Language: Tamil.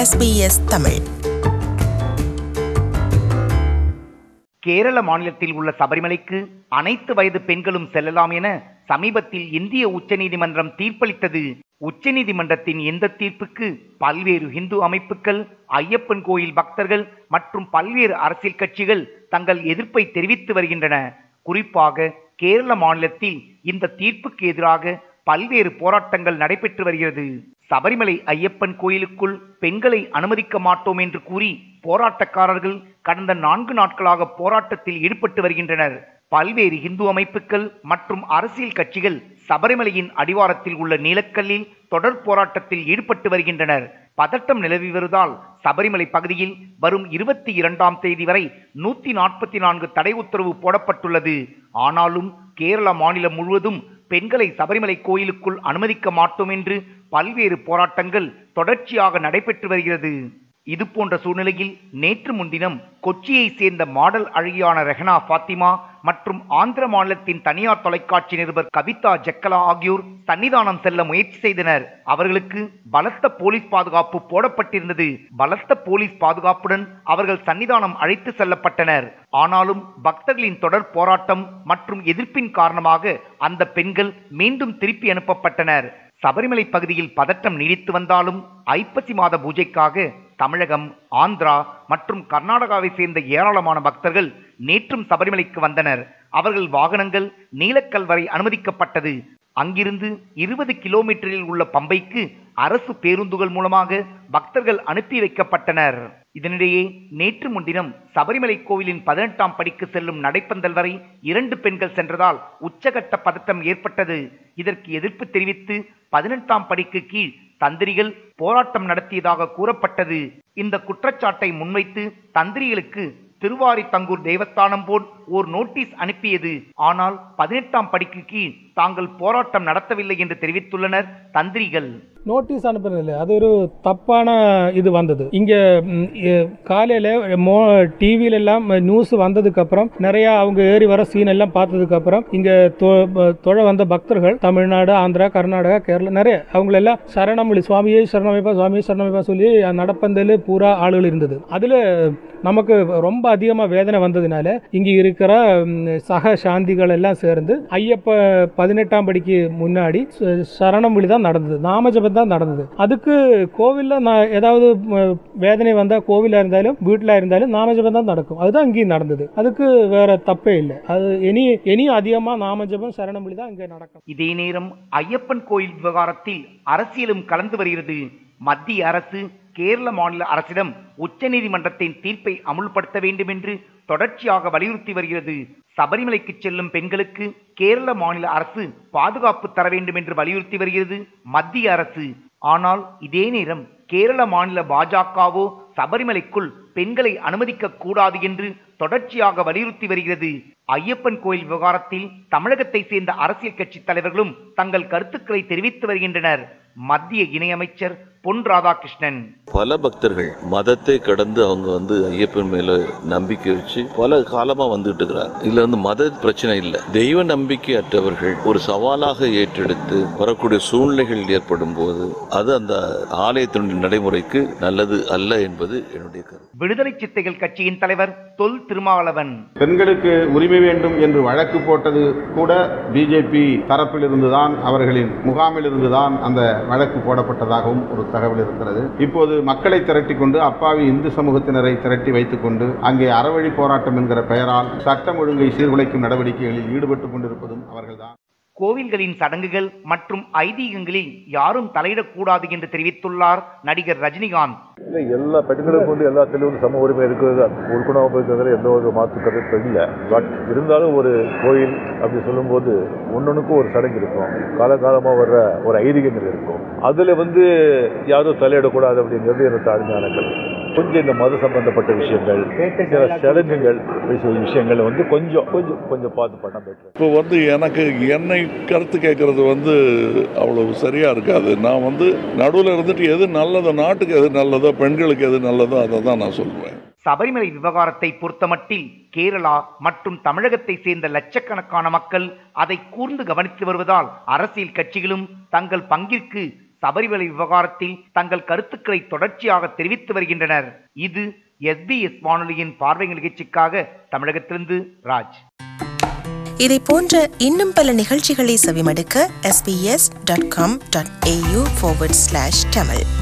SBS தமிழ் கேரள மாநிலத்தில் உள்ள சபரிமலைக்கு அனைத்து வயது பெண்களும் செல்லலாம் என சமீபத்தில் இந்திய உச்சநீதிமன்றம் தீர்ப்பளித்தது உச்சநீதிமன்றத்தின் இந்த தீர்ப்புக்கு பல்வேறு இந்து அமைப்புகள் ஐயப்பன் கோயில் பக்தர்கள் மற்றும் பல்வேறு அரசியல் கட்சிகள் தங்கள் எதிர்ப்பை தெரிவித்து வருகின்றன குறிப்பாக கேரள மாநிலத்தில் இந்த தீர்ப்புக்கு எதிராக பல்வேறு போராட்டங்கள் நடைபெற்று வருகிறது சபரிமலை ஐயப்பன் கோயிலுக்குள் பெண்களை அனுமதிக்க மாட்டோம் என்று கூறி போராட்டக்காரர்கள் கடந்த நான்கு நாட்களாக போராட்டத்தில் ஈடுபட்டு வருகின்றனர் பல்வேறு இந்து அமைப்புகள் மற்றும் அரசியல் கட்சிகள் சபரிமலையின் அடிவாரத்தில் உள்ள நீலக்கல்லில் தொடர் போராட்டத்தில் ஈடுபட்டு வருகின்றனர் பதட்டம் நிலவி வருவதால் சபரிமலை பகுதியில் வரும் இருபத்தி இரண்டாம் தேதி வரை நூத்தி நாற்பத்தி நான்கு தடை உத்தரவு போடப்பட்டுள்ளது ஆனாலும் கேரள மாநிலம் முழுவதும் பெண்களை சபரிமலை கோயிலுக்குள் அனுமதிக்க மாட்டோம் என்று பல்வேறு போராட்டங்கள் தொடர்ச்சியாக நடைபெற்று வருகிறது இது போன்ற சூழ்நிலையில் நேற்று முன்தினம் கொச்சியை சேர்ந்த மாடல் அழகியான ரெஹனா ஃபாத்திமா மற்றும் ஆந்திர மாநிலத்தின் தனியார் தொலைக்காட்சி நிருபர் கவிதா ஜக்கலா ஆகியோர் சன்னிதானம் செல்ல முயற்சி செய்தனர் அவர்களுக்கு பலத்த போலீஸ் பாதுகாப்பு போடப்பட்டிருந்தது பலத்த போலீஸ் பாதுகாப்புடன் அவர்கள் சன்னிதானம் அழைத்து செல்லப்பட்டனர் ஆனாலும் பக்தர்களின் தொடர் போராட்டம் மற்றும் எதிர்ப்பின் காரணமாக அந்த பெண்கள் மீண்டும் திருப்பி அனுப்பப்பட்டனர் சபரிமலை பகுதியில் பதட்டம் நீடித்து வந்தாலும் ஐப்பசி மாத பூஜைக்காக தமிழகம் ஆந்திரா மற்றும் கர்நாடகாவை சேர்ந்த ஏராளமான பக்தர்கள் நேற்றும் சபரிமலைக்கு வந்தனர் அவர்கள் வாகனங்கள் நீலக்கல் வரை அனுமதிக்கப்பட்டது அங்கிருந்து இருபது கிலோமீட்டரில் உள்ள பம்பைக்கு அரசு பேருந்துகள் மூலமாக பக்தர்கள் அனுப்பி வைக்கப்பட்டனர் இதனிடையே நேற்று முன்தினம் சபரிமலை கோவிலின் பதினெட்டாம் படிக்கு செல்லும் நடைப்பந்தல் வரை இரண்டு பெண்கள் சென்றதால் உச்சகட்ட பதட்டம் ஏற்பட்டது இதற்கு எதிர்ப்பு தெரிவித்து பதினெட்டாம் படிக்கு கீழ் தந்திரிகள் போராட்டம் நடத்தியதாக கூறப்பட்டது இந்த குற்றச்சாட்டை முன்வைத்து தந்திரிகளுக்கு திருவாரித்தங்கூர் தேவஸ்தானம் போல் ஓர் நோட்டீஸ் அனுப்பியது ஆனால் பதினெட்டாம் படிக்கு கீழ் தாங்கள் போராட்டம் நடத்தவில்லை என்று தெரிவித்துள்ளனர் தந்திரிகள் நோட்டீஸ் அனுப்புறதில்ல அது ஒரு தப்பான இது வந்தது இங்கே ம், எ- காலையில மோ டிவியில எல்லாம் நியூஸ் வந்ததுக்கு அப்புறம் நிறைய அவங்க ஏறி வர சீன் எல்லாம் பார்த்ததுக்கு அப்புறம் இங்க தொ- ப- தொழ வந்த பக்தர்கள் தமிழ்நாடு ஆந்திரா கர்நாடகா கேரளா நிறைய அவங்களெல்லாம் சரணமொழி சுவாமியே சரணமைப்பா சுவாமியே சரணமைப்பா சொல்லி நடைப்பந்தல் பூரா ஆளுகள் இருந்தது அதுல நமக்கு ரொம்ப அதிகமாக வேதனை வந்ததுனால இங்கே இருக்கிற ம், சக சாந்திகள் எல்லாம் சேர்ந்து ஐயப்ப பதினெட்டாம் படிக்கு முன்னாடி ச- சரணமொழி தான் நடந்தது நாமஜபம் தான் நடந்தது அதுக்கு கோவிலில் நான் ஏதாவது ம், வேதனை வந்தால் கோவிலாக இருந்தாலும் வீட்டில் இருந்தாலும் நாமஜபம் தான் நடக்கும் அதுதான் இங்கேயும் நடந்தது அதுக்கு வேற தப்பே இல்லை அது இனி இனியும் அதிகமாக நாமஜபம் சரணமொழி தான் இங்கே நடக்கும் இதே நேரம் ஐயப்பன் கோயில் விவகாரத்தில் அரசியலும் கலந்து வருகிறது மத்திய அரசு கேரள மாநில அரசிடம் உச்சநீதிமன்றத்தின் தீர்ப்பை அமுல்படுத்த வேண்டும் என்று தொடர்ச்சியாக வலியுறுத்தி வருகிறது சபரிமலைக்கு செல்லும் பெண்களுக்கு கேரள மாநில அரசு பாதுகாப்பு தர வேண்டும் என்று வலியுறுத்தி வருகிறது மத்திய அரசு ஆனால் இதே நேரம் கேரள மாநில பாஜகவோ சபரிமலைக்குள் பெண்களை அனுமதிக்க கூடாது என்று தொடர்ச்சியாக வலியுறுத்தி வருகிறது ஐயப்பன் கோயில் விவகாரத்தில் தமிழகத்தை சேர்ந்த அரசியல் கட்சி தலைவர்களும் தங்கள் கருத்துக்களை தெரிவித்து வருகின்றனர் மத்திய இணையமைச்சர் பொன் ராதாகிருஷ்ணன் பல பக்தர்கள் மதத்தை கடந்து அவங்க வந்து ஐயப்பன் மேல நம்பிக்கை வச்சு பல காலமா வந்துட்டு இருக்கிறாங்க இதுல வந்து மத பிரச்சனை இல்லை தெய்வ நம்பிக்கை அற்றவர்கள் ஒரு சவாலாக ஏற்றெடுத்து வரக்கூடிய சூழ்நிலைகள் ஏற்படும் போது அது அந்த ஆலயத்தினுடைய நடைமுறைக்கு நல்லது அல்ல என்பது என்னுடைய கருத்து விடுதலை சித்தைகள் கட்சியின் தலைவர் தொல் திருமாவளவன் பெண்களுக்கு உரிமை வேண்டும் என்று வழக்கு போட்டது கூட பிஜேபி தரப்பிலிருந்துதான் அவர்களின் முகாமிலிருந்துதான் அந்த வழக்கு போடப்பட்டதாகவும் ஒரு தகவல் இருக்கிறது இப்போது மக்களை திரட்டி கொண்டு அப்பாவி இந்து சமூகத்தினரை திரட்டி வைத்துக் கொண்டு அங்கே அறவழி போராட்டம் என்கிற பெயரால் சட்டம் ஒழுங்கை சீர்குலைக்கும் நடவடிக்கைகளில் ஈடுபட்டுக் கொண்டிருப்பதும் அவர்கள்தான் கோவில்களின் சடங்குகள் மற்றும் ஐதீகங்களில் யாரும் தலையிடக்கூடாது என்று தெரிவித்துள்ளார் நடிகர் ரஜினிகாந்த் இல்லை எல்லா பெண்களுக்கும் வந்து எல்லாத்துலேயும் வந்து சம உரிமை இருக்கிறது கொடுக்கணும் இருக்கிறதுல எந்த ஒரு மாற்று கருத்து இல்லை பட் இருந்தாலும் ஒரு கோயில் அப்படி சொல்லும்போது ஒன்னொன்றுக்கும் ஒரு சடங்கு இருக்கும் காலகாலமாக வர்ற ஒரு ஐதீகங்கள் இருக்கும் அதில் வந்து யாரும் தலையிடக்கூடாது அப்படிங்கிறது எனக்கு தாழ்மையான கருத்து கொஞ்சம் இந்த மத சம்பந்தப்பட்ட விஷயங்கள் சில சடங்குகள் விஷய- விஷயங்களை வந்து கொஞ்சம் கொஞ்சம் கொஞ்சம் பார்த்து பண்ண பெற்று இப்போ வந்து எனக்கு என்னை கருத்து கேட்கறது வந்து அவ்வளவு சரியா இருக்காது நான் வந்து நடுவில் இருந்துட்டு எது நல்லதோ நாட்டுக்கு எது நல்லதோ பெண்களுக்கு எது நல்லதோ அதை தான் நான் சொல்லுவேன் சபரிமலை விவகாரத்தை பொறுத்தமட்டில் கேரளா மற்றும் தமிழகத்தை சேர்ந்த லட்சக்கணக்கான மக்கள் அதை கூர்ந்து கவனித்து வருவதால் அரசியல் கட்சிகளும் தங்கள் பங்கிற்கு சபரிமலை விவகாரத்தில் தங்கள் கருத்துக்களை தொடர்ச்சியாக தெரிவித்து வருகின்றனர் இது எஸ்பிஎஸ் வானொலியின் பார்வை நிகழ்ச்சிக்காக தமிழகத்திலிருந்து ராஜ் இதை போன்ற இன்னும் பல நிகழ்ச்சிகளை செவிமடுக்க sbs.com.au forward slash tamil